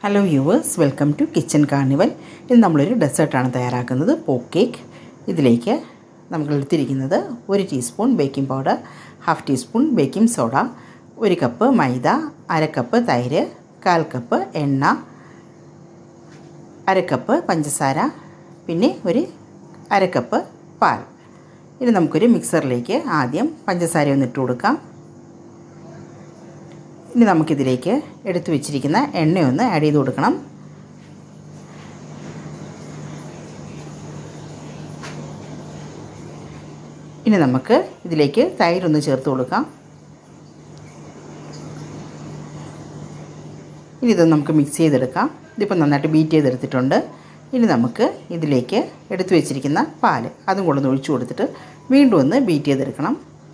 hello viewers welcome to kitchen carnival ഇന്ന് നമ്മളൊരു ഡെസേർട്ടാണ് തയ്യാറാക്കുന്നത് പോക്ക് കേക്ക് ഇതിലേക്ക് നമ്മൾ എടുത്തിരിക്കുന്നത് ഒരു teaspoon baking powder half teaspoon baking soda ഒരു കപ്പ് മൈദ അര കപ്പ് തൈര് കാൽ കപ്പ് എണ്ണ അര കപ്പ് പഞ്ചസാര പിന്നെ ഒരു അര കപ്പ് പാൽ ഇനി നമുക്കൊരു മിക്സറിലേക്ക് ആദ്യം പഞ്ചസാര ഒന്ന് ഇട്ട് കൊടുക്കാം ഇനി നമുക്കിതിലേക്ക് എടുത്തു വെച്ചിരിക്കുന്ന എണ്ണയൊന്ന് ആഡ് ചെയ്ത് കൊടുക്കണം ഇനി നമുക്ക് ഇതിലേക്ക് തൈരൊന്ന് ചേർത്ത് കൊടുക്കാം ഇനി ഇതൊന്ന് നമുക്ക് മിക്സ് ചെയ്തെടുക്കാം ഇതിപ്പോൾ നന്നായിട്ട് ബീറ്റ് ചെയ്തെടുത്തിട്ടുണ്ട് ഇനി നമുക്ക് ഇതിലേക്ക് എടുത്തു വെച്ചിരിക്കുന്ന പാല് അതും കൂടെ ഒന്ന് ഒഴിച്ചു കൊടുത്തിട്ട് വീണ്ടും ഒന്ന് ബീറ്റ് ചെയ്തെടുക്കണം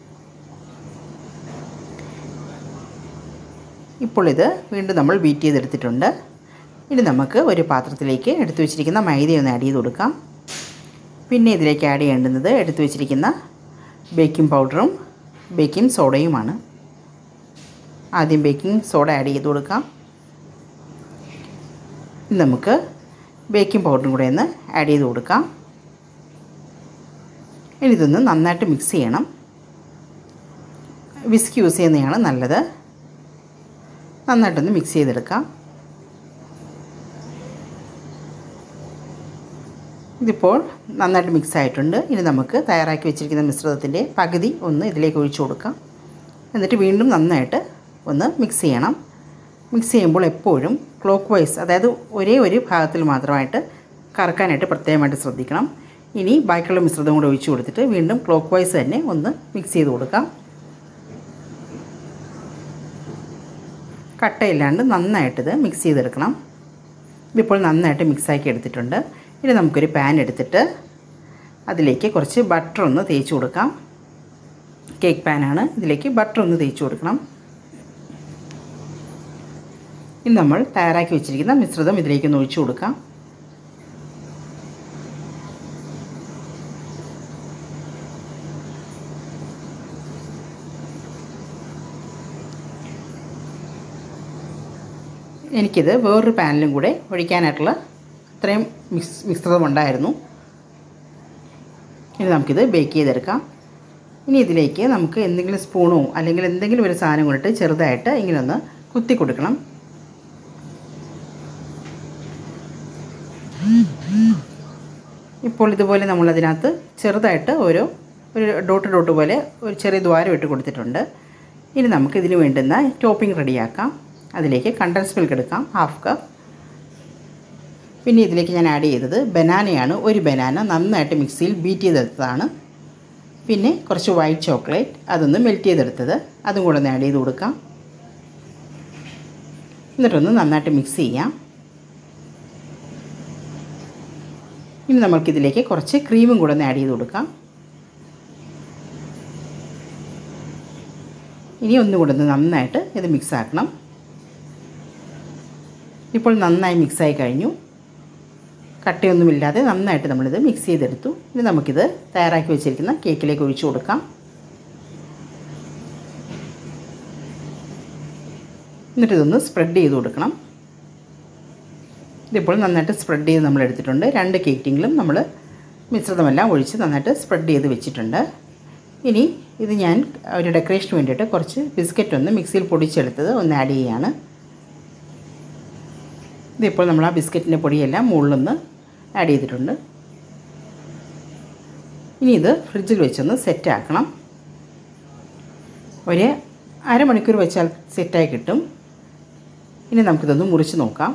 ഇപ്പോൾ ഇത് വീണ്ടും നമ്മൾ ബീറ്റ് ചെയ്തെടുത്തിട്ടുണ്ട് ഇനി നമുക്ക് ഒരു പാത്രത്തിലേക്ക് എടുത്തു വെച്ചിരിക്കുന്ന മൈദയൊന്ന് ആഡ് ചെയ്ത് കൊടുക്കാം പിന്നെ ഇതിലേക്ക് ആഡ് ചെയ്യേണ്ടുന്നത് എടുത്തു വെച്ചിരിക്കുന്ന ബേക്കിംഗ് പൗഡറും ബേക്കിംഗ് സോഡയുമാണ് ആദ്യം ബേക്കിംഗ് സോഡ ആഡ് ചെയ്ത് കൊടുക്കാം ഇനി നമുക്ക് ബേക്കിംഗ് പൗഡറും കൂടെ ഒന്ന് ആഡ് ചെയ്ത് കൊടുക്കാം ഇനി ഇതൊന്ന് നന്നായിട്ട് മിക്സ് ചെയ്യണം വിസ്ക് യൂസ് ചെയ്യുന്നതാണ് നല്ലത് നന്നായിട്ടൊന്ന് മിക്സ് ചെയ്തെടുക്കാം ഇതിപ്പോൾ നന്നായിട്ട് മിക്സ് ആയിട്ടുണ്ട് ഇനി നമുക്ക് തയ്യാറാക്കി വെച്ചിരിക്കുന്ന മിശ്രിതത്തിൻ്റെ പകുതി ഒന്ന് ഇതിലേക്ക് ഒഴിച്ചു കൊടുക്കാം എന്നിട്ട് വീണ്ടും നന്നായിട്ട് ഒന്ന് മിക്സ് ചെയ്യണം മിക്സ് ചെയ്യുമ്പോൾ എപ്പോഴും ക്ലോക്ക് വൈസ് അതായത് ഒരേ ഒരു ഭാഗത്തിൽ മാത്രമായിട്ട് കറക്കാനായിട്ട് പ്രത്യേകമായിട്ട് ശ്രദ്ധിക്കണം ഇനി ബാക്കിയുള്ള മിശ്രിതം കൂടെ ഒഴിച്ചു കൊടുത്തിട്ട് വീണ്ടും ക്ലോക്ക് വൈസ് തന്നെ ഒന്ന് മിക്സ് ചെയ്ത് കൊടുക്കാം കട്ടയില്ലാണ്ട് നന്നായിട്ടിത് മിക്സ് ചെയ്തെടുക്കണം ഇതിപ്പോൾ നന്നായിട്ട് മിക്സാക്കി എടുത്തിട്ടുണ്ട് ഇനി നമുക്കൊരു പാൻ എടുത്തിട്ട് അതിലേക്ക് കുറച്ച് ബട്ടർ ഒന്ന് തേച്ച് കൊടുക്കാം കേക്ക് പാനാണ് ഇതിലേക്ക് ബട്ടർ ഒന്ന് തേച്ച് കൊടുക്കണം ഇനി നമ്മൾ തയ്യാറാക്കി വെച്ചിരിക്കുന്ന മിശ്രിതം ഇതിലേക്ക് ഒന്ന് ഒഴിച്ചു കൊടുക്കാം എനിക്കിത് വേറൊരു പാനിലും കൂടെ ഒഴിക്കാനായിട്ടുള്ള അത്രയും മിക്സ് മിശ്രിതം ഉണ്ടായിരുന്നു ഇനി നമുക്കിത് ബേക്ക് ചെയ്തെടുക്കാം ഇനി ഇതിലേക്ക് നമുക്ക് എന്തെങ്കിലും സ്പൂണോ അല്ലെങ്കിൽ എന്തെങ്കിലും ഒരു സാധനം കൊണ്ടിട്ട് ചെറുതായിട്ട് ഇങ്ങനെ ഒന്ന് കുത്തി കൊടുക്കണം ഇപ്പോൾ ഇതുപോലെ നമ്മളതിനകത്ത് ചെറുതായിട്ട് ഓരോ ഒരു ഡോട്ട് ഡോട്ട് പോലെ ഒരു ചെറിയ ദ്വാരം ഇട്ട് കൊടുത്തിട്ടുണ്ട് ഇനി നമുക്ക് ഇതിന് വേണ്ടുന്ന ടോപ്പിംഗ് റെഡിയാക്കാം അതിലേക്ക് കണ്ടൻസ് മിൽക്ക് എടുക്കാം ഹാഫ് കപ്പ് പിന്നെ ഇതിലേക്ക് ഞാൻ ആഡ് ചെയ്തത് ബനാനയാണ് ഒരു ബനാന നന്നായിട്ട് മിക്സിയിൽ ബീറ്റ് ചെയ്തെടുത്തതാണ് പിന്നെ കുറച്ച് വൈറ്റ് ചോക്ലേറ്റ് അതൊന്ന് മെൽറ്റ് ചെയ്തെടുത്തത് അതും കൂടെ ഒന്ന് ആഡ് ചെയ്ത് കൊടുക്കാം എന്നിട്ടൊന്ന് നന്നായിട്ട് മിക്സ് ചെയ്യാം ഇനി നമുക്കിതിലേക്ക് കുറച്ച് ക്രീമും കൂടെ ഒന്ന് ആഡ് ചെയ്ത് കൊടുക്കാം ഇനി ഒന്നും കൂടെ ഒന്ന് നന്നായിട്ട് ഇത് മിക്സ് ആക്കണം ഇപ്പോൾ നന്നായി മിക്സായി കഴിഞ്ഞു കട്ടയൊന്നുമില്ലാതെ നന്നായിട്ട് നമ്മളിത് മിക്സ് ചെയ്തെടുത്തു ഇനി നമുക്കിത് തയ്യാറാക്കി വെച്ചിരിക്കുന്ന കേക്കിലേക്ക് ഒഴിച്ചു കൊടുക്കാം എന്നിട്ട് ഇതൊന്ന് സ്പ്രെഡ് ചെയ്ത് കൊടുക്കണം ഇതിപ്പോൾ നന്നായിട്ട് സ്പ്രെഡ് ചെയ്ത് നമ്മൾ എടുത്തിട്ടുണ്ട് രണ്ട് കേക്കിങ്ങിലും നമ്മൾ മിശ്രിതമെല്ലാം ഒഴിച്ച് നന്നായിട്ട് സ്പ്രെഡ് ചെയ്ത് വെച്ചിട്ടുണ്ട് ഇനി ഇത് ഞാൻ ഒരു ഡെക്കറേഷന് വേണ്ടിയിട്ട് കുറച്ച് ബിസ്ക്കറ്റ് ഒന്ന് മിക്സിയിൽ പൊടിച്ചെടുത്തത് ഒന്ന് ആഡ് ചെയ്യുകയാണ് ഇതിപ്പോൾ നമ്മൾ ആ ബിസ്ക്കറ്റിൻ്റെ പൊടിയെല്ലാം മുകളിലൊന്ന് ആഡ് ചെയ്തിട്ടുണ്ട് ഇനി ഇത് ഫ്രിഡ്ജിൽ വെച്ചൊന്ന് സെറ്റാക്കണം ഒരു അരമണിക്കൂർ വെച്ചാൽ സെറ്റായി കിട്ടും ഇനി നമുക്കിതൊന്ന് മുറിച്ച് നോക്കാം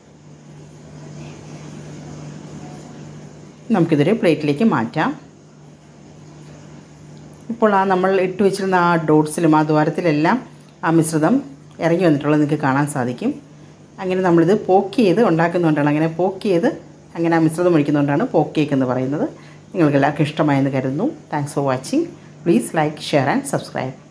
നമുക്കിതൊരു പ്ലേറ്റിലേക്ക് മാറ്റാം ഇപ്പോൾ ആ നമ്മൾ ഇട്ട് വെച്ചിരുന്ന ആ ഡോട്ട്സിലും ആ ദ്വാരത്തിലെല്ലാം ആ മിശ്രിതം ഇറങ്ങി വന്നിട്ടുള്ളത് നിങ്ങൾക്ക് കാണാൻ സാധിക്കും അങ്ങനെ നമ്മളിത് പോക്ക് ചെയ്ത് ഉണ്ടാക്കുന്നതുകൊണ്ടാണ് അങ്ങനെ പോക്ക് ചെയ്ത് അങ്ങനെ ആ മിശ്രിതം ഒഴിക്കുന്നതുകൊണ്ടാണ് പോക്ക് കേക്ക് എന്ന് പറയുന്നത് നിങ്ങൾക്ക് എല്ലാവർക്കും ഇഷ്ടമായെന്ന് കരുതുന്നു thanks for watching please like share and subscribe